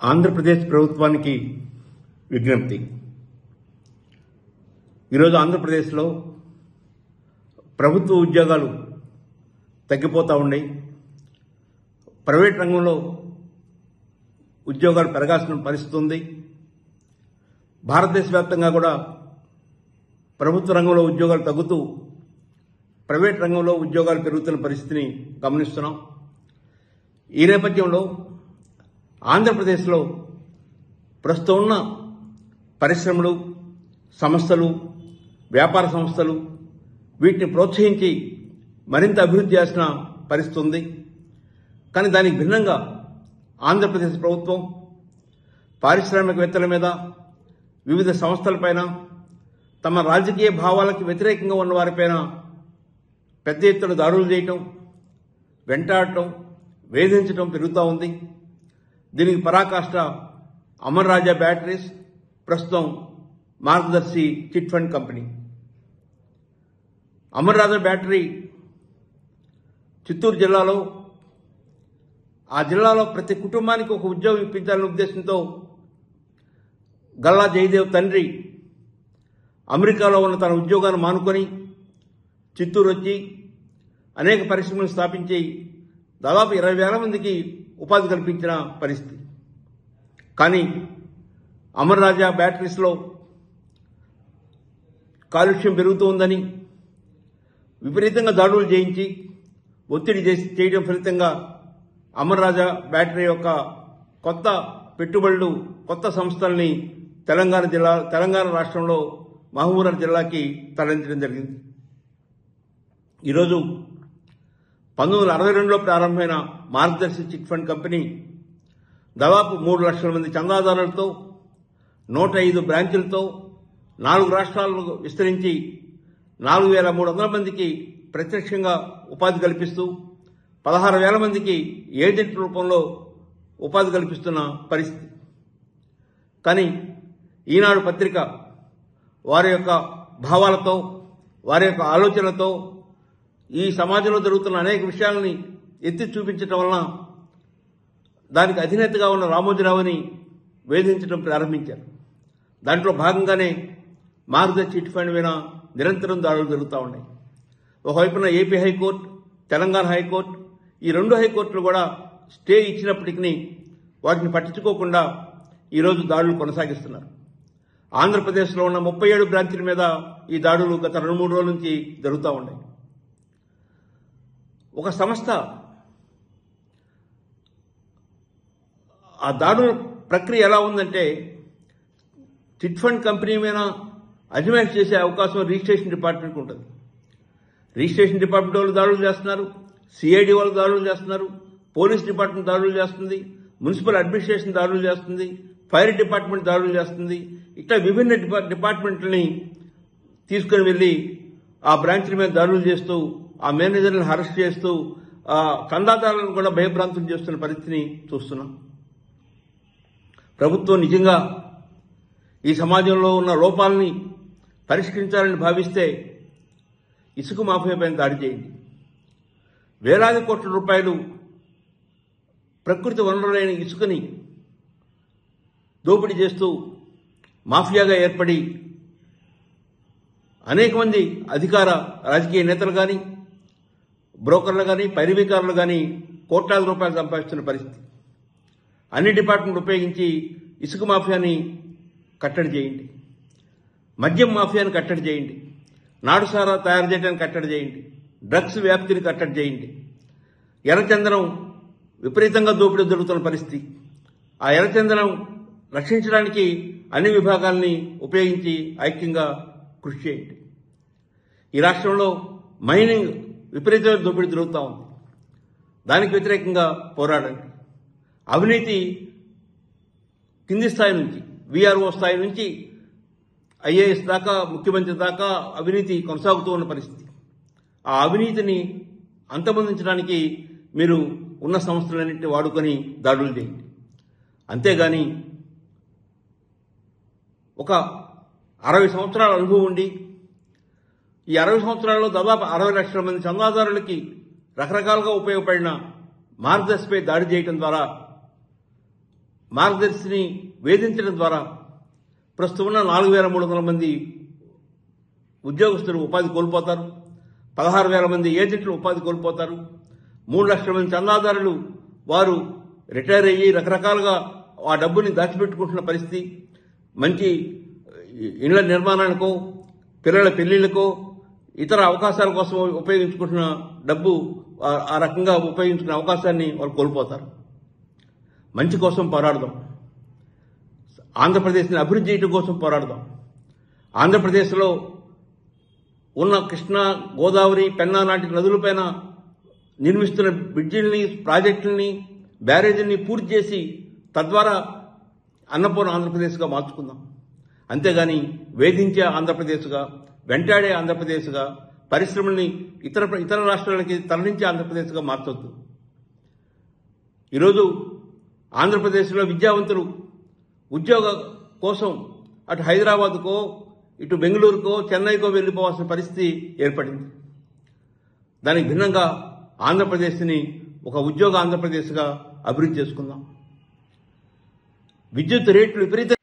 ఆంధ్రప్రదేశ్ ప్రభుత్వానికి విజ్ఞప్తి ఈరోజు ఆంధ్రప్రదేశ్లో ప్రభుత్వ ఉద్యోగాలు తగ్గిపోతూ ఉన్నాయి ప్రైవేట్ రంగంలో ఉద్యోగాలు పెరగాల్సిన పరిస్థితి ఉంది భారతదేశ వ్యాప్తంగా కూడా ప్రభుత్వ రంగంలో ఉద్యోగాలు తగ్గుతూ ప్రైవేట్ రంగంలో ఉద్యోగాలు పెరుగుతున్న పరిస్థితిని గమనిస్తున్నాం ఈ నేపథ్యంలో ఆంధ్రప్రదేశ్లో ప్రస్తుతం ఉన్న పరిశ్రమలు సంస్థలు వ్యాపార సంస్థలు వీటిని ప్రోత్సహించి మరింత అభివృద్ధి చేసిన పరిస్థితి ఉంది కానీ దానికి భిన్నంగా ఆంధ్రప్రదేశ్ ప్రభుత్వం పారిశ్రామికవేత్తల మీద వివిధ సంస్థలపైన తమ రాజకీయ భావాలకు వ్యతిరేకంగా ఉన్న వారిపైన పెద్ద ఎత్తున దాడులు చేయటం వెంటాడటం వేధించటం పెరుగుతూ ఉంది దీనికి పరాకాష్ట అమర్ రాజా బ్యాటరీస్ ప్రస్తుతం Margadarsi chit fund company Amar Raja battery Chittoor జిల్లాలో ఆ జిల్లాలో ప్రతి కుటుంబానికి ఒక ఉద్యోగం ఇప్పించాలనే ఉద్దేశంతో గల్లా జయదేవ్ తండ్రి అమెరికాలో ఉన్న తన ఉద్యోగాన్ని మానుకొని చిత్తూరు వచ్చి అనేక పరిశ్రమలు స్థాపించి దాదాపు ఇరవై వేల మందికి ఉపాధి కల్పించిన పరిస్థితి కానీ అమర్ రాజా బ్యాటరీస్లో కాలుష్యం పెరుగుతూ ఉందని విపరీతంగా దాడులు చేయించి ఒత్తిడి చేసి చేయడం ఫలితంగా అమర్ రాజా బ్యాటరీ యొక్క కొత్త పెట్టుబడులు కొత్త సంస్థల్ని తెలంగాణ జిల్లా తెలంగాణ రాష్ట్రంలో మహబూబ్నగర్ జిల్లాకి తరలించడం జరిగింది ఈరోజు పంతొమ్మిది వందల అరవై రెండులో ప్రారంభమైన మార్గదర్శి చిట్ ఫండ్ కంపెనీ దాదాపు మూడు లక్షల మంది చందాదారులతో నూట ఐదు బ్రాంచులతో నాలుగు రాష్ట్రాలకు విస్తరించి నాలుగు వేల మూడు వందల మందికి ప్రత్యక్షంగా ఉపాధి కల్పిస్తూ పదహారు వేల మందికి ఏజెంట్ రూపంలో ఉపాధి కల్పిస్తున్న పరిస్థితి కానీ ఈనాడు పత్రిక వారి యొక్క భావాలతో వారి యొక్క ఆలోచనలతో ఈ సమాజంలో జరుగుతున్న అనేక విషయాలని ఎత్తి చూపించటం వలన దానికి అధినేతగా ఉన్న రామోజీరావుని వేధించడం ప్రారంభించారు దాంట్లో భాగంగానే మార్గ చిట్ ఫండ్ మీద నిరంతరం దాడులు జరుగుతూ ఉన్నాయి ఒకవైపున ఏపీ హైకోర్టు తెలంగాణ హైకోర్టు ఈ రెండు హైకోర్టులు కూడా స్టే ఇచ్చినప్పటికీ వాటిని పట్టించుకోకుండా ఈరోజు దాడులు కొనసాగిస్తున్నారు ఆంధ్రప్రదేశ్లో ఉన్న ముప్పై ఏడు బ్రాంచీల మీద ఈ దాడులు గత రెండు మూడు రోజుల నుంచి జరుగుతూ ఉన్నాయి ఒక సంస్థ ఆ దాడుల ప్రక్రియ ఎలా ఉందంటే చిట్ ఫండ్ కంపెనీ మీద అజమాయిష్ చేసే అవకాశం రిజిస్ట్రేషన్ డిపార్ట్మెంట్కి ఉంటుంది రిజిస్ట్రేషన్ డిపార్ట్మెంట్ వాళ్ళు దాడులు చేస్తున్నారు సిఐడి వాళ్ళు దాడులు చేస్తున్నారు పోలీస్ డిపార్ట్మెంట్ దాడులు చేస్తుంది మున్సిపల్ అడ్మినిస్ట్రేషన్ దాడులు చేస్తుంది ఫైర్ డిపార్ట్మెంట్ దాడులు చేస్తుంది ఇట్లా విభిన్న డిపా- డిపార్ట్మెంట్లని తీసుకుని వెళ్ళి ఆ బ్రాంచ్ల మీద దాడులు చేస్తూ ఆ మేనేజర్లను అరెస్ట్ చేస్తూ ఆ చందాదారులను కూడా భయభ్రాంతులు చేస్తున్న పరిస్థితిని చూస్తున్నాం ప్రభుత్వం నిజంగా ఈ సమాజంలో ఉన్న లోపాలని పరిష్కరించాలని భావిస్తే ఇసుక మాఫియా పైన దాడి చేయండి వేలాది కోట్ల రూపాయలు ప్రకృతి వనరులైన ఇసుకని దోపిడీ చేస్తూ మాఫియాగా ఏర్పడి అనేక మంది అధికార రాజకీయ నేతలు కానీ బ్రోకర్లు కానీ పరివికారులు కానీ కోట్లాది రూపాయలు సంపాదిస్తున్న పరిస్థితి అన్ని డిపార్ట్మెంట్ ఉపయోగించి ఇసుక మాఫియాని కట్టడి చేయండి మద్యం మాఫియాని కట్టడి చేయండి నాడుసారా తయారు చేయడానికి కట్టడి చేయండి డ్రగ్స్ వ్యాప్తిని కట్టడి చేయండి ఎర్రచందనం విపరీతంగా దోపిడీ జరుగుతున్న పరిస్థితి ఆ ఎర్రచందనం రక్షించడానికి అన్ని విభాగాల్ని ఉపయోగించి ఐక్యంగా కృషి చేయండి ఈ రాష్ట్రంలో మైనింగ్ విపరీతమైన దోపిడీ జరుగుతూ ఉంది దానికి వ్యతిరేకంగా పోరాడండి అవినీతి కింది స్థాయి నుంచి వీఆర్ఓ స్థాయి నుంచి ఐఏఎస్ దాకా ముఖ్యమంత్రి దాకా అవినీతి కొనసాగుతూ ఉన్న పరిస్థితి ఆ అవినీతిని అంతమొందించడానికి మీరు ఉన్న సంస్థలన్నింటినీ వాడుకొని దాడులు చేయండి అంతేగాని ఒక అరవై సంవత్సరాల అనుభవం ఉండి ఈ అరవై సంవత్సరాల్లో దాదాపు అరవై లక్షల మంది చందాదారులకి రకరకాలుగా ఉపయోగపడిన మార్గదర్శిపై దాడి చేయటం ద్వారా మార్గదర్శిని వేధించడం ద్వారా ప్రస్తుతం ఉన్న నాలుగు వేల మూడు వందల మంది ఉద్యోగస్తులు ఉపాధి కోల్పోతారు పదహారు వేల మంది ఏజెంట్లు ఉపాధి కోల్పోతారు మూడు లక్షల మంది చందాదారులు వారు రిటైర్ అయ్యి రకరకాలుగా ఆ డబ్బుని దాచిపెట్టుకుంటున్న పరిస్థితి మంచి ఇళ్ల నిర్మాణానికో పిల్లల పెళ్లిళ్లకో ఇతర అవకాశాల కోసం ఉపయోగించుకుంటున్న డబ్బు ఆ- ఆ రకంగా ఉపయోగించుకునే అవకాశాన్ని వాళ్ళు కోల్పోతారు మంచి కోసం పోరాడదాం ఆంధ్రప్రదేశ్ని అభివృద్ధి చేయడం కోసం పోరాడదాం ఆంధ్రప్రదేశ్లో ఉన్న కృష్ణా గోదావరి పెన్నా లాంటి నదులపైన నిర్మిస్తున్న బ్రిడ్జిల్ని ప్రాజెక్టుల్ని బ్యారేజీల్ని పూర్తి చేసి తద్వారా అన్నపూర్ణ ఆంధ్రప్రదేశ్గా మార్చుకుందాం అంతేగాని వేధించే ఆంధ్రప్రదేశ్గా వెంటాడే ఆంధ్రప్రదేశ్గా పరిశ్రమల్ని ఇతర ఇతర రాష్ట్రాలకి తరలించే ఆంధ్రప్రదేశ్గా మార్చొద్దు ఈరోజు ఆంధ్రప్రదేశ్లో విద్యావంతులు ఉద్యోగ కోసం అటు హైదరాబాద్కో ఇటు బెంగళూరుకో చెన్నైకో వెళ్ళిపోవాల్సిన పరిస్థితి ఏర్పడింది దానికి భిన్నంగా ఆంధ్రప్రదేశ్ని ఒక ఉద్యోగ ఆంధ్రప్రదేశ్గా అభివృద్ధి చేసుకుందాం విద్యుత్ రేట్లు విపరీత